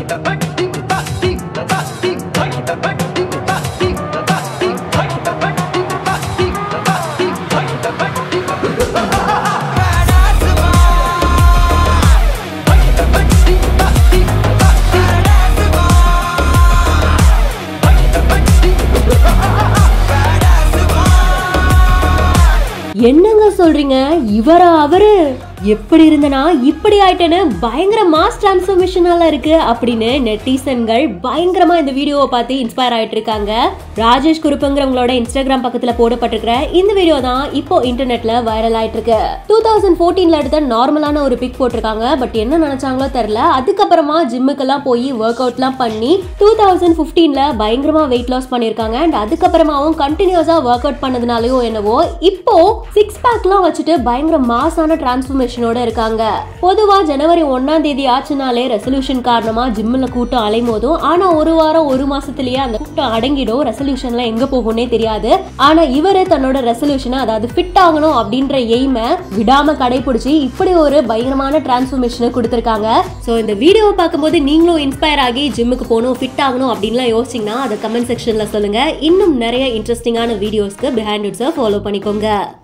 என்னங்க சொல்றீங்க இவரா அவரு எப்படி இருந்தனா இப்படி ஆயிட்டேன்னு பயங்கர மாஸ் டிரான்ஸ்ஃபர்மேஷனால இருக்கு அப்படின்னு நெட்டிசன்கள் பயங்கரமா இந்த வீடியோவை பார்த்து இன்ஸ்பயர் ஆயிட்டு இருக்காங்க ராஜேஷ் குருப்புங்கிறவங்களோட இன்ஸ்டாகிராம் பக்கத்துல போடப்பட்டிருக்கிற இந்த வீடியோ தான் இப்போ இன்டர்நெட்ல வைரல் ஆயிட்டு இருக்கு டூ தௌசண்ட் ஃபோர்டீன்ல எடுத்த நார்மலான ஒரு பிக் போட்டிருக்காங்க பட் என்ன நினைச்சாங்களோ தெரியல அதுக்கப்புறமா ஜிம்முக்கெல்லாம் போய் ஒர்க் அவுட்லாம் பண்ணி டூ தௌசண்ட் ஃபிஃப்டீன்ல பயங்கரமா வெயிட் லாஸ் பண்ணியிருக்காங்க அண்ட் அதுக்கப்புறமாவும் கண்டினியூஸா ஒர்க் அவுட் பண்ணதுனாலயோ என்னவோ இப்போ சிக்ஸ் பேக்லாம் வச்சுட்டு பயங்கர மாசான டிரான்ஸ்ஃபர்மேஷனோட இருக்காங்க பொதுவா ஜனவரி ஒன்னாம் தேதி ஆச்சுனாலே ரெசல்யூஷன் காரணமா ஜிம்ல கூட்டம் அலைமோதும் ஆனா ஒரு வாரம் ஒரு மாசத்துலயே அந்த கூட்டம் அடங்கிடும் ரெசல்யூஷன்ல எங்க போகும்னே தெரியாது ஆனா இவரு தன்னோட ரெசல்யூஷனை அதாவது ஃபிட் ஆகணும் அப்படின்ற எய்மை விடாம கடைபிடிச்சு இப்படி ஒரு பயங்கரமான டிரான்ஸ்ஃபர்மேஷனை கொடுத்துருக்காங்க ஸோ இந்த வீடியோவை பார்க்கும்போது நீங்களும் இன்ஸ்பயர் ஆகி ஜிம்முக்கு போகணும் ஃபிட் ஆகணும் அப்படின்லாம் யோசிச்சிங்கன்னா அதை கமெண்ட் செக்ஷன்ல சொல்லுங்க இன்னும் நிறைய இன்ட்ரெஸ்டிங்கான வீடியோஸ்க்கு பிஹைண்ட் இட்ஸை ஃபாலோ பண்ணிக்கோங்க